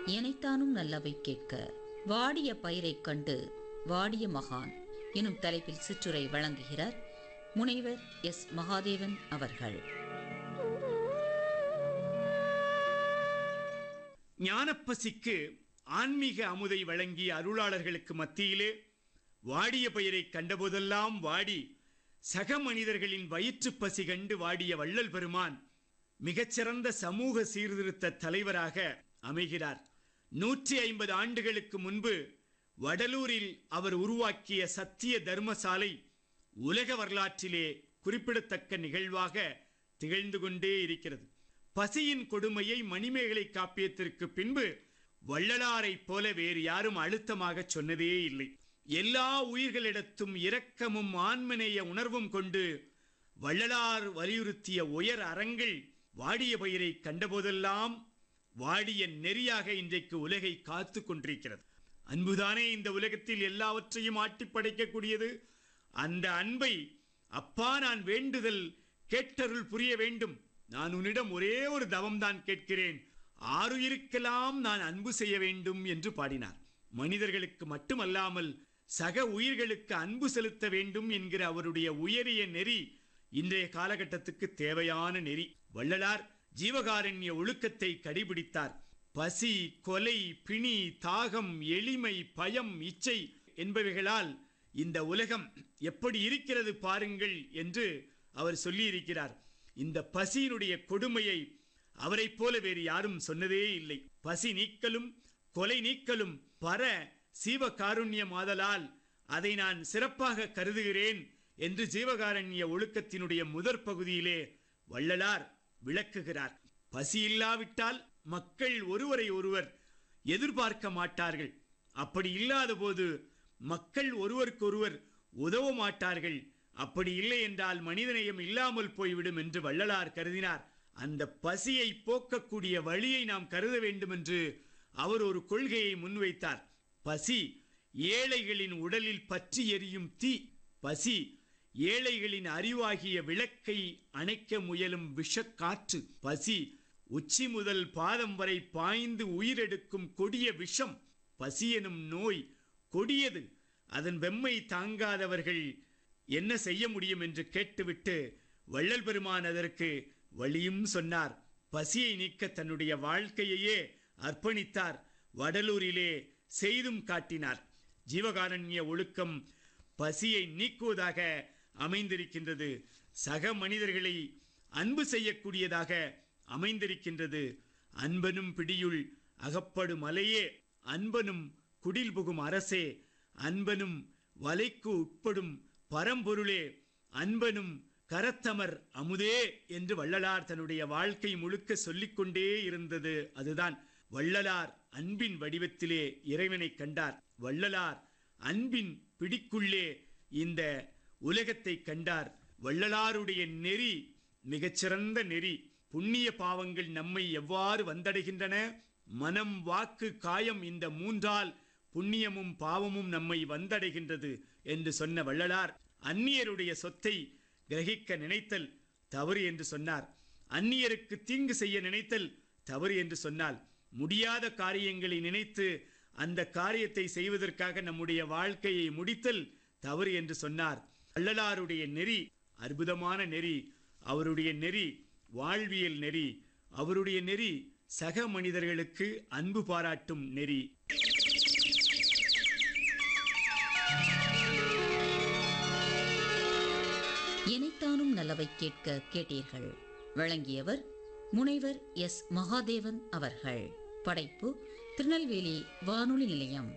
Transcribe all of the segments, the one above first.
எனைத்தானும் நல்லவை கேட்க வாடிய பயிரைக் கண்டு வாடிய மகான் எனும் தலைப்பில் சிற்றுரை வழங்குகிறார் முனைவர் எஸ் மகாதேவன் அவர்கள் ஞானப்பசிக்கு ஆன்மீக அமுதை வழங்கிய அருளாளர்களுக்கு மத்தியிலே வாடிய பயிரை கண்டபோதெல்லாம் வாடி சக மனிதர்களின் வயிற்றுப் பசி கண்டு வாடிய வள்ளல் பெருமான் மிகச்சிறந்த சமூக சீர்திருத்த தலைவராக அமைகிறார் நூற்றி ஐம்பது ஆண்டுகளுக்கு முன்பு வடலூரில் அவர் உருவாக்கிய சத்திய தர்மசாலை உலக வரலாற்றிலே குறிப்பிடத்தக்க நிகழ்வாக திகழ்ந்து கொண்டே இருக்கிறது பசியின் கொடுமையை மணிமேகலை காப்பியத்திற்கு பின்பு வள்ளலாரைப் போல வேறு யாரும் அழுத்தமாக சொன்னதே இல்லை எல்லா உயிர்களிடத்தும் இரக்கமும் ஆன்மநேய உணர்வும் கொண்டு வள்ளலார் வலியுறுத்திய உயர் அறங்கள் வாடிய பயிரை கண்டபோதெல்லாம் வாடிய நெறியாக இன்றைக்கு உலகை காத்து கொண்டிருக்கிறது அன்புதானே இந்த உலகத்தில் எல்லாவற்றையும் ஆட்டி படைக்கக்கூடியது அந்த அன்பை அப்பா நான் வேண்டுதல் கேட்டருள் புரிய வேண்டும் நான் உன்னிடம் ஒரே ஒரு தவம்தான் கேட்கிறேன் ஆறுயிருக்கெல்லாம் நான் அன்பு செய்ய வேண்டும் என்று பாடினார் மனிதர்களுக்கு மட்டுமல்லாமல் சக உயிர்களுக்கு அன்பு செலுத்த வேண்டும் என்கிற அவருடைய உயரிய நெறி இன்றைய காலகட்டத்துக்கு தேவையான நெறி வள்ளலார் ஜீவகாரண்ய ஒழுக்கத்தை கடைபிடித்தார் பசி கொலை பிணி தாகம் எளிமை பயம் இச்சை என்பவைகளால் இந்த உலகம் எப்படி இருக்கிறது பாருங்கள் என்று அவர் சொல்லியிருக்கிறார் இந்த பசியினுடைய கொடுமையை அவரைப் போல வேறு யாரும் சொன்னதே இல்லை பசி நீக்கலும் கொலை நீக்கலும் பர சீவ காருண்யமாதலால் அதை நான் சிறப்பாக கருதுகிறேன் என்று ஜீவகாரண்ய ஒழுக்கத்தினுடைய முதற் பகுதியிலே வள்ளலார் விளக்குகிறார் பசி இல்லாவிட்டால் மக்கள் ஒருவரை ஒருவர் எதிர்பார்க்க மாட்டார்கள் அப்படி இல்லாத போது மக்கள் ஒருவருக்கொருவர் உதவ மாட்டார்கள் அப்படி இல்லை என்றால் மனிதநேயம் இல்லாமல் போய்விடும் என்று வள்ளலார் கருதினார் அந்த பசியை போக்கக்கூடிய வழியை நாம் கருத வேண்டும் என்று அவர் ஒரு கொள்கையை முன்வைத்தார் பசி ஏழைகளின் உடலில் பற்றி எரியும் தீ பசி ஏழைகளின் அறிவாகிய விளக்கை அணைக்க முயலும் விஷக்காற்று பசி உச்சி முதல் பாதம் வரை பாய்ந்து உயிரெடுக்கும் கொடிய விஷம் பசி எனும் நோய் கொடியது அதன் வெம்மை தாங்காதவர்கள் என்ன செய்ய முடியும் என்று கேட்டுவிட்டு வள்ளல் பெருமான் அதற்கு வழியும் சொன்னார் பசியை நீக்க தன்னுடைய வாழ்க்கையையே அர்ப்பணித்தார் வடலூரிலே செய்தும் காட்டினார் ஜீவகாரண்ய ஒழுக்கம் பசியை நீக்குவதாக அமைந்திருக்கின்றது சக மனிதர்களை அன்பு செய்யக்கூடியதாக அமைந்திருக்கின்றது அன்பனும் பிடியுள் அகப்படும் அலையே அன்பனும் குடில் புகும் அரசே அன்பனும் வலைக்கு உட்படும் பரம்பொருளே அன்பனும் கரத்தமர் அமுதே என்று வள்ளலார் தன்னுடைய வாழ்க்கை முழுக்க சொல்லிக்கொண்டே இருந்தது அதுதான் வள்ளலார் அன்பின் வடிவத்திலே இறைவனை கண்டார் வள்ளலார் அன்பின் பிடிக்குள்ளே இந்த உலகத்தை கண்டார் வள்ளலாருடைய நெறி மிகச்சிறந்த நெறி புண்ணிய பாவங்கள் நம்மை எவ்வாறு வந்தடைகின்றன மனம் வாக்கு காயம் இந்த மூன்றால் புண்ணியமும் பாவமும் நம்மை வந்தடைகின்றது என்று சொன்ன வள்ளலார் அந்நியருடைய சொத்தை கிரகிக்க நினைத்தல் தவறு என்று சொன்னார் அந்நியருக்கு தீங்கு செய்ய நினைத்தல் தவறு என்று சொன்னால் முடியாத காரியங்களை நினைத்து அந்த காரியத்தை செய்வதற்காக நம்முடைய வாழ்க்கையை முடித்தல் தவறு என்று சொன்னார் வள்ளலாருடைய நெறி அற்புதமான நெறி அவருடைய நெறி வாழ்வியல் நெறி அவருடைய நெறி சக மனிதர்களுக்கு அன்பு பாராட்டும் நெறி எனைத்தானும் நல்லவை கேட்க கேட்டீர்கள் வழங்கியவர் முனைவர் எஸ் மகாதேவன் அவர்கள் படைப்பு திருநெல்வேலி வானொலி நிலையம்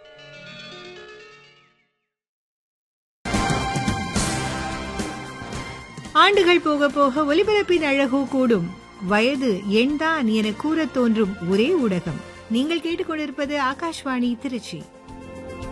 ஆண்டுகள் போக போக ஒலிபரப்பின் அழகோ கூடும் வயது எண்தான் என கூறத் தோன்றும் ஒரே ஊடகம் நீங்கள் கேட்டுக்கொண்டிருப்பது ஆகாஷ்வாணி திருச்சி